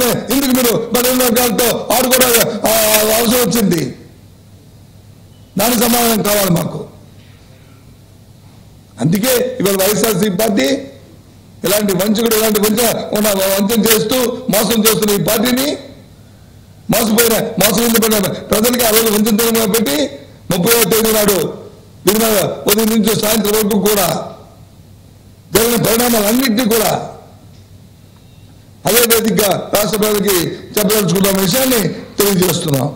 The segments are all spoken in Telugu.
లేకపోతే ఎందుకు మీరు బలహీన వర్గాలతో ఆడుకోవడం ఆ, అవసరం వచ్చింది దానికి సమాధానం కావాలి మాకు అందుకే ఇవాళ వైఎస్ఆర్సీ పార్టీ ఇలాంటి వంచకుడు ఇలాంటి వంచ ఉన్న వంచన చేస్తూ మోసం చేస్తున్న ఈ పార్టీని మోసపోయిన మోసపోయిన ప్రజలకి ఆ రోజు వంచన పెట్టి ముప్పై తేదీ నాడు దీని ఉదయం నుంచి సాయంత్రం వరకు కూడా జరిగిన పరిణామాలన్నింటినీ కూడా అదే వేదికగా రాష్ట్ర ప్రజలకి చెప్పదలుచుకున్న విషయాన్ని తెలియజేస్తున్నాం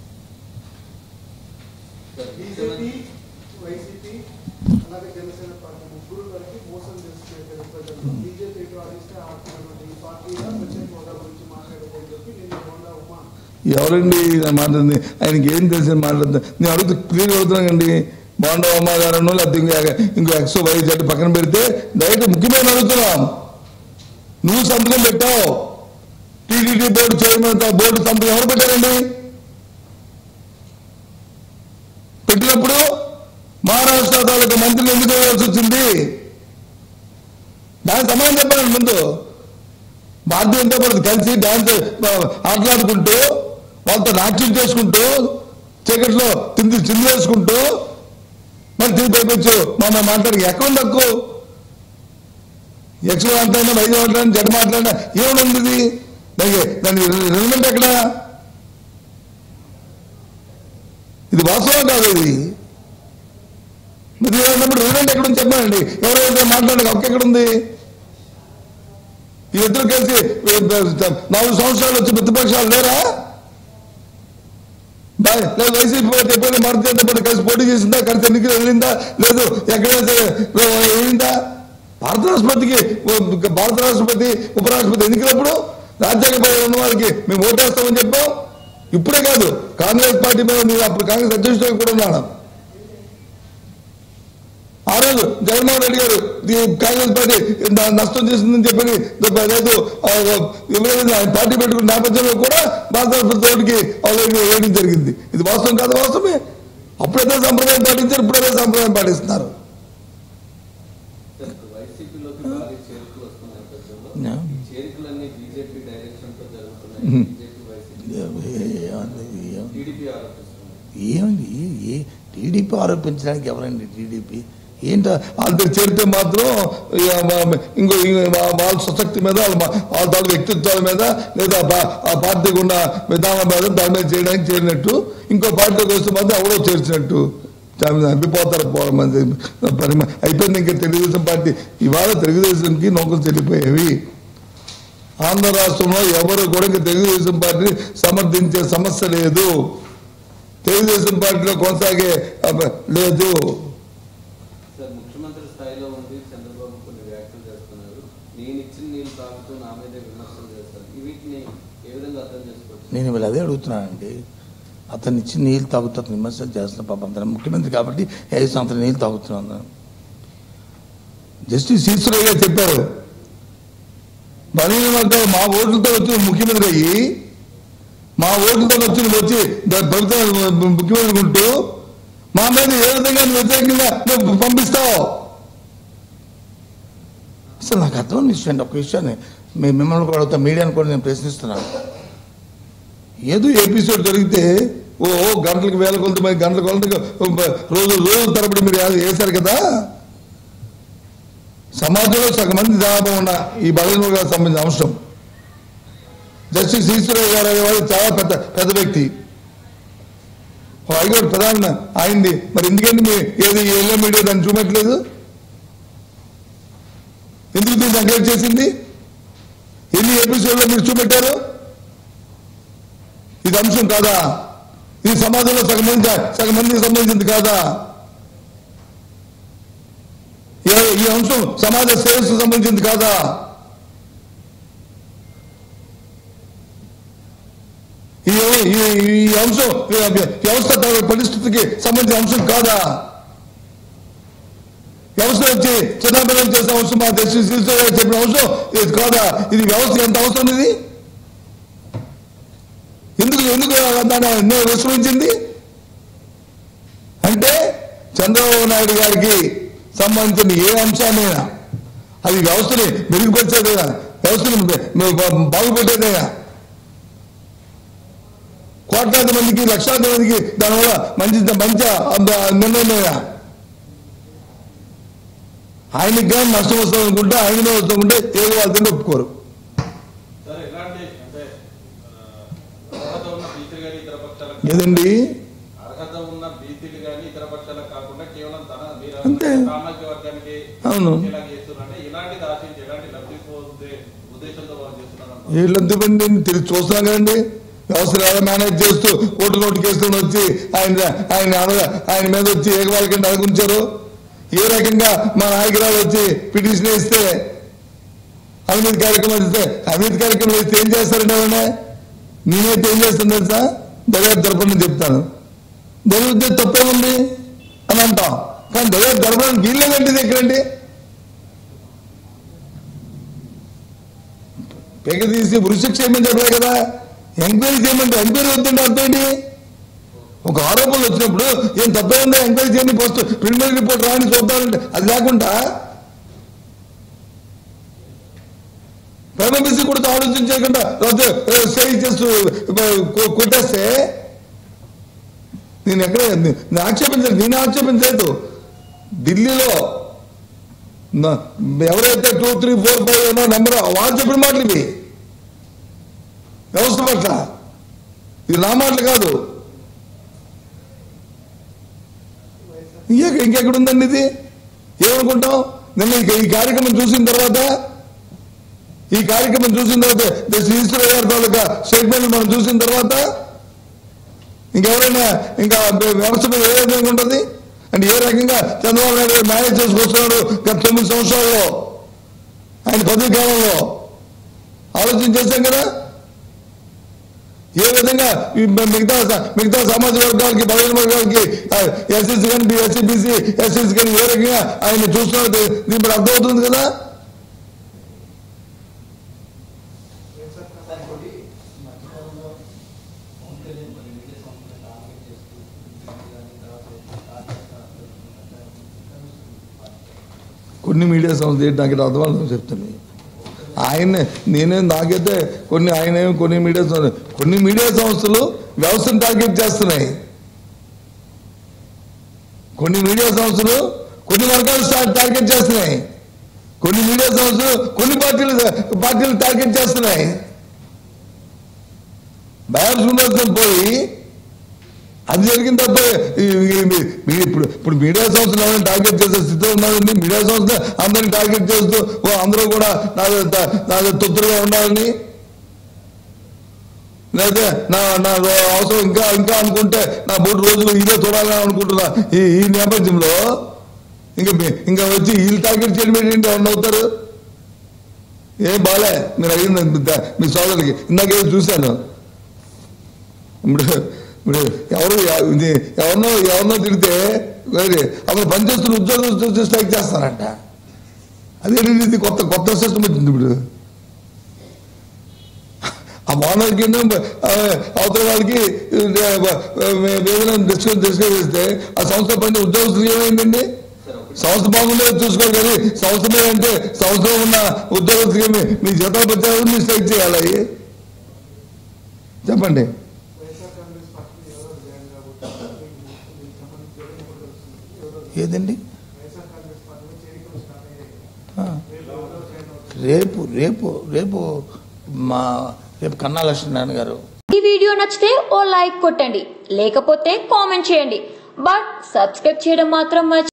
బీజేపీ వైసీపీ అలాగే జనసేన పార్టీ ముగ్గురు కలిపి మోసం చేస్తున్నారు ప్రజలు బీజేపీ ఆడిస్తే ఆడుతున్నటువంటి ఈ పార్టీగా ప్రత్యేక హోదా గురించి మాట్లాడదని చెప్పి నేను హోదా ఉమా ఎవరండి ఇలా మాట్లాడింది ఆయనకి ఏం తెలిసి మాట్లాడుతుంది నేను అడుగుతూ క్లియర్ అవుతున్నానండి బాండవ అమ్మ గారు లేకపోతే ఇంకో ఇంకో ఎక్స్ వై జెడ్ పక్కన పెడితే డైరెక్ట్ ముఖ్యమైన అడుగుతున్నాం నువ్వు సంతకం పెట్టావు టీడీటీ బోర్డు చైర్మన్ బోర్డు సంతకం ఎవరు పెట్టారండి పెట్టినప్పుడు మహారాష్ట్ర తాలూకా మంత్రులు ఎందుకు వేయాల్సి వచ్చింది దానికి సమాధానం చెప్పాలండి ముందు భారతీయ జనతా పార్టీ కలిసి డాన్స్ ఆటలాడుకుంటూ వాళ్ళతో నాట్యం చేసుకుంటూ చీకట్లో తిండి చింది వేసుకుంటూ మరి తిరిగి పైపించు మన మాట్లాడి ఎక్కడ తక్కువ ఎక్స్ మాట్లాడినా వైద్య మాట్లాడినా జడ్ మాట్లాడినా ఏముంది ఇది దానికి దాని రిలమెంట్ ఎక్కడ ఇది వాస్తవం కాదు ఇది మరి అన్నప్పుడు రిలమెంట్ ఎక్కడ ఉంది చెప్పండి ఎవరైతే మాట్లాడే హక్కు ఎక్కడ ఉంది ఈ ఇద్దరు కలిసి నాలుగు సంవత్సరాలు వచ్చి ప్రతిపక్షాలు లేరా బా- లేదు వైసీపీ పార్టీ ఎప్పుడైనా భారతీయ జనతా పార్టీ కలిసి పోటీ చేసిందా కలిసి ఎన్నికలు వెళ్ళిందా లేదు ఎక్కడైనా సరే వెళ్ళిందా భారత రాష్ట్రపతికి ఉ- భారత రాష్ట్రపతి ఉపరాష్ట్రపతి ఎన్నికలప్పుడు రాజ్యాంగపై ఉన్న వారికి మేము ఓటేస్తామని చెప్పాం ఇప్పుడే కాదు కాంగ్రెస్ పార్టీ మీద నేను అప్పుడు కాంగ్రెస్ అధ్యక్షుడు కూడా ఉన్నాను ఆ రోజు జగన్మోహన్ రెడ్డి గారు ఈ కాంగ్రెస్ పార్టీ న- నష్టం చేసిందని చెప్పి లేదు ఆ, ఎవరైనా ఆయన పార్టీ పెట్టుకున్న నేపథ్యంలో కూడా భారత ప్రభుత్వానికి ఆల్రెడీ వేయడం జరిగింది ఇది వాస్తవం కాదు వాస్తవమే అప్పుడైతే సంప్రదాయం పాటించారు ఇప్పుడైతే సంప్రదాయం పాటిస్తున్నారు వైసీపీలోకి భారీ చేరికలు వస్తున్న నేపథ్యంలో Yeah. ఈ చేరికలన్నీ బీజేపీ డైరెక్షన్ తో జరుగుతున్నాయి Mhm. బీజేపీ వైసీపీ టీడీపీ ఆరోపిస్తుంది ఏమండి ఏ టీడీపీ ఆరోపించడానికి ఎవరండి టీడీపీ ఏంట వాళ్ళతో చేరితే మాత్రం ఇక మా- ఇంకో ఇంకో వా- వాళ్ళ స్వశక్తి మీద వాళ్ళ మా- వాళ్ళ తాలూ వ్యక్తిత్వాల మీద లేదా పా- ఆ పార్టీకి ఉన్న విధానం మీద దాని మీద చేయడానికి చేరినట్టు ఇంకో పార్టీకి వస్తే మాత్రం ఎవడో చేర్చినట్టు చాలా అబ్బిపోతారు పోవడం మంది పని అయిపోయింది ఇంకా తెలుగుదేశం పార్టీ ఇవాళ తెలుగుదేశంకి నౌకలు చెల్లిపోయేవి ఆంధ్ర రాష్ట్రంలో ఎవరు కూడా ఇంకా తెలుగుదేశం పార్టీని సమర్థించే సమస్య లేదు తెలుగుదేశం పార్టీలో కొనసాగే అబ్బ, లేదు సార్ ముఖ్యమంత్రి స్థాయిలో ఉండి చంద్రబాబు కొన్ని వ్యాఖ్యలు చేస్తున్నారు నేను ఇచ్చిన నీళ్ళు తాగుతూ నా మీదే విమర్శలు చేస్తారు ఈ వీటిని ఏ విధంగా అర్థం చేసుకోవచ్చు నేను వీళ్ళు అదే అడుగుతున్నానండి అతన్ని ఇచ్చి నీళ్ళు తాగుతూ అతను విమర్శలు చేస్తున్న పాపం అతను ముఖ్యమంత్రి కాబట్టి ఏ సంవత్సరం నీళ్ళు తాగుతున్నాను జస్టిస్ ఈశ్వరయ్య గారు చెప్పారు బలహీన వర్గాలు మా ఓట్లతో వచ్చి నువ్వు ముఖ్యమంత్రి అయ్యి మా ఓట్లతో వచ్చి నువ్వు వచ్చి ద- ప్రభుత్వం ముఖ్యమంత్రి ఉంటూ మా మీద ఏ విధంగా నువ్వు వ్యతిరేకంగా నువ్వు పంపిస్తావు అసలు నాకు అర్థం విషయం అండి ఒక విషయాన్ని మీ మిమ్మల్ని కూడా అడుగుతా మీడియాని కూడా నేను ప్రశ్నిస్తున్నాను ఏదో ఎపిసోడ్ జరిగితే ఓ ఓ గంటలకు వేల కొలత మరి గంటల కొలతకు రోజు రోజు తరబడి మీరు యా- వేశారు కదా సమాజంలో సగం మంది జనాభా ఉన్న ఈ బలహీన వర్గాలకు సంబంధించిన అంశం జస్టిస్ ఈశ్వరయ్య గారు అనేవాడు చాలా పెద్ద పెద్ద వ్యక్తి ఓ హైకోర్టు ప్రధాన ఆయనది మరి ఎందుకంటే మీ ఏది ఎల్లో మీడియా దాన్ని చూపెట్టలేదు ఎందుకు దీన్ని నెగ్లెక్ట్ చేసింది ఎన్ని ఎపిసోడ్లో మీరు చూపెట్టారు ఇది అంశం కాదా ఇది సమాజంలో సగం మంది సగం మందికి సంబంధించింది కాదా ఏ- ఈ అంశం సమాజ శ్రేయస్సు సంబంధించింది కాదా ఈ ఈ- ఈ అంశం ఈ వ్యవస్థ పరిస్థితికి సంబంధించిన అంశం కాదా వ్యవస్థ వచ్చి చిన్నపిల్లలు చేసిన అవసరం మా దేశ చెప్పిన అవసరం ఇది కాదా ఇది వ్యవస్థ ఎంత అవసరం ఇది ఎందుకు ఎందుకు దాన్ని ఎన్నో విస్మరించింది అంటే చంద్రబాబు నాయుడు గారికి సంబంధించిన ఏ అంశాన్నైనా అది వ్యవస్థని మెరుగుపరిచేదైనా వ్యవస్థని బాగుపెట్టేదైనా కోట్లాది మందికి లక్షలాది మందికి దానివల్ల మంచి మంచి నిర్ణయమేనా ఆయనకి కానీ నష్టం వస్తుంది అనుకుంటే ఆయననే వస్తుంటే ఏది వాళ్ళతో ఒప్పుకోరు సార్ ఎలాంటి అంటే ఆ, అర్హత ఉన్న బీసీలు కానీ ఇతర పక్షాలకు ఏదండి అర్హత ఉన్న బీసీలు కానీ ఇతర పక్షాలకు కాకుండా కేవలం తన మీరు అంతే. సామాజిక వర్గానికి అవును. ఇలా చేస్తున్నారంటే ఇలాంటిది ఆశించి ఎలాంటి లబ్ధి పొందే ఉద్దేశంతో వాళ్ళు చేస్తున్నారు వీళ్ళంతా బండి తిరిగి చూస్తున్నాం కదండి వ్యవస్థను ఎలా మేనేజ్ చేస్తూ ఓటు నోటు కేసుకొని వచ్చి ఆయన ఆయన అడగ- ఆయన మీద వచ్చి ఏకవాళ్ళకంటే అడుగుంచారు ఏ రకంగా మా నాయకురాలు వచ్చి పిటిషన్ ఇస్తే అవినీతి కార్యక్రమం ఇస్తే అవినీతి కార్యక్రమం ఇస్తే ఏం చేస్తారండి ఎవరైనా నేనైతే ఏం చేస్తాను తెలుసా దర్యాప్తు జరపని చెప్తాను దర్యాప్తు తప్పేముంది అని అంటాం కానీ దర్యాప్తు జరపడానికి వీల్లేదండి ఇది ఎక్కడండి పెగ తీసి ఉరిశిక్ష చేయమని చెప్పలే కదా ఎంక్వైరీ చేయమంటే ఎంక్వైరీ వద్దండి అర్థం ఏంటి ఒక ఆరోపణలు వచ్చినప్పుడు ఏం తప్పే ఉందా ఎంక్వైరీ చేయండి ఫస్ట్ ప్రిలిమినరీ రిపోర్ట్ రాని చూద్దామంటే అది లేకుండా ప్రైమరీసీ కూడా ఆలోచన చేయకుండా రద్దు స్టే చేస్తూ కొ- కొట్టేస్తే నేను ఎక్కడ నేను ఆక్షేపించలేదు నేను ఆక్షేపించలేదు ఢిల్లీలో నా- ఎవరైతే టూ త్రీ ఫోర్ ఫైవ్ ఉన్నో నెంబర్ వాళ్ళు చెప్పిన మాటలు ఇవి వ్యవస్థ పట్ల ఇది నా మాటలు కాదు ఇంకెక్కడ ఇంకెక్కడ ఉందండి ఇది ఏమనుకుంటాం నిన్న ఈ- ఈ కార్యక్రమం చూసిన తర్వాత ఈ కార్యక్రమం చూసిన తర్వాత ద శ్రీశ్వర గారి తాలూకా స్టేట్మెంట్ మనం చూసిన తర్వాత ఇంకెవరైనా ఇంకా వ్యవస్థ మీద ఏ విధంగా ఉంటుంది అంటే ఏ రకంగా చంద్రబాబు నాయుడు గారు మేనేజ్ చేసుకొస్తున్నాడు గత తొమ్మిది సంవత్సరాల్లో ఆయన పదవి కాలంలో ఆలోచన చేశాం కదా ఏ విధంగా ఈ మిగతా మిగతా సామాజిక వర్గాలకి బలహీన వర్గాలకి ఎస్ఎస్సీ కానీ ఎస్సీ బీసీ ఎస్ఎస్సీ కానీ ఏ రకంగా ఆయన చూస్తున్నాడు దీని మరి అర్థమవుతుంది కదా సార్ ఒకటి మధ్యకాలంలో పవన్ కళ్యాణ్ కొన్ని మీడియా సంస్థలు టార్గెట్ చేస్తూ కానీ తర్వాత కొన్ని మీడియా సంస్థలు ఏంటి నాకు అర్థం అర్థం చెప్తాను ఆయన నేనే నాకైతే కొన్ని ఆయన ఏమో కొన్ని మీడియా సంస్థలు కొన్ని మీడియా సంస్థలు వ్యవస్థను టార్గెట్ చేస్తున్నాయి కొన్ని మీడియా సంస్థలు కొన్ని వర్గాలు స్టా- టార్గెట్ చేస్తున్నాయి కొన్ని మీడియా సంస్థలు కొన్ని పార్టీలు పార్టీలు టార్గెట్ చేస్తున్నాయి బయాస్ ఉండాల్సిన పోయి అది జరిగింది తప్ప ఈ- ఈ- మీ- మీ- ఇప్పుడు ఇప్పుడు మీడియా సంస్థలు ఎవరైనా టార్గెట్ చేసే స్థితిలో ఉన్నారండి మీడియా సంస్థ అందరిని టార్గెట్ చేస్తూ ఓ అందరూ కూడా నాది నాది తొత్తులుగా ఉండాలని లేదా నా నా అవసరం ఇంకా ఇంకా అనుకుంటే నా మూడు రోజులు ఇదే చూడాలని అనుకుంటున్నా ఈ ఈ నేపథ్యంలో ఇంకా మీ- ఇంకా వచ్చి వీళ్ళు టార్గెట్ చేయడం ఏంటి ఎవరిని అవుతారు ఏం బాలే మీరు అడిగింది మీ ద- మీ సోదరులకి ఇందాక చూశాను ఇప్పుడు ఇప్పుడు ఎవరు ఎ- ఇది ఎవరినో ఎవరినో తిడితే వేరే అప్పుడు పనిచేస్తున్న ఉద్యోగస్తులు స్ట్రైక్ చేస్తారంట అదేంటి ఇది కొత్త కొత్త సిస్టమ్ వచ్చింది ఇప్పుడు ఆ ఓనర్ కింద ఆ, అవతల వాళ్ళకి ఏదైనా డిస్కస్ డిస్కస్ చేస్తే ఆ సంస్థ పని ఉద్యోగస్తులు ఏమైందండి సార్ ఒకటి సంస్థ బాగుండేది చూసుకోవాలి కానీ సంస్థ మీద అంటే సంస్థలో ఉన్న ఉద్యోగస్తులకి మీ- మీ జీతాలు పెట్టారు మీరు స్ట్రైక్ చేయాలి అవి. చెప్పండి వైఎస్ఆర్ కాంగ్రెస్ పార్టీ ఎవరో జాయిన్ కాబోతున్నారు మీకు మీకు సంబంధించి ఏదైనా కూడా తెలుస్తుంది ఎవరో ఏదండి వైఎస్ఆర్ కాంగ్రెస్ పార్టీలో చేరికలు స్టార్ట్ అయ్యాయి ఆ. రేపు ఎవరో జాయిన్ అవుతారు రేపు రేపు రేపు మా రేపు కన్నా లక్ష్మీనారాయణ గారు ఈ వీడియో నచ్చితే ఓ లైక్ కొట్టండి లేకపోతే కామెంట్ చేయండి బట్ సబ్స్క్రైబ్ చేయడం మాత్రం మర్చి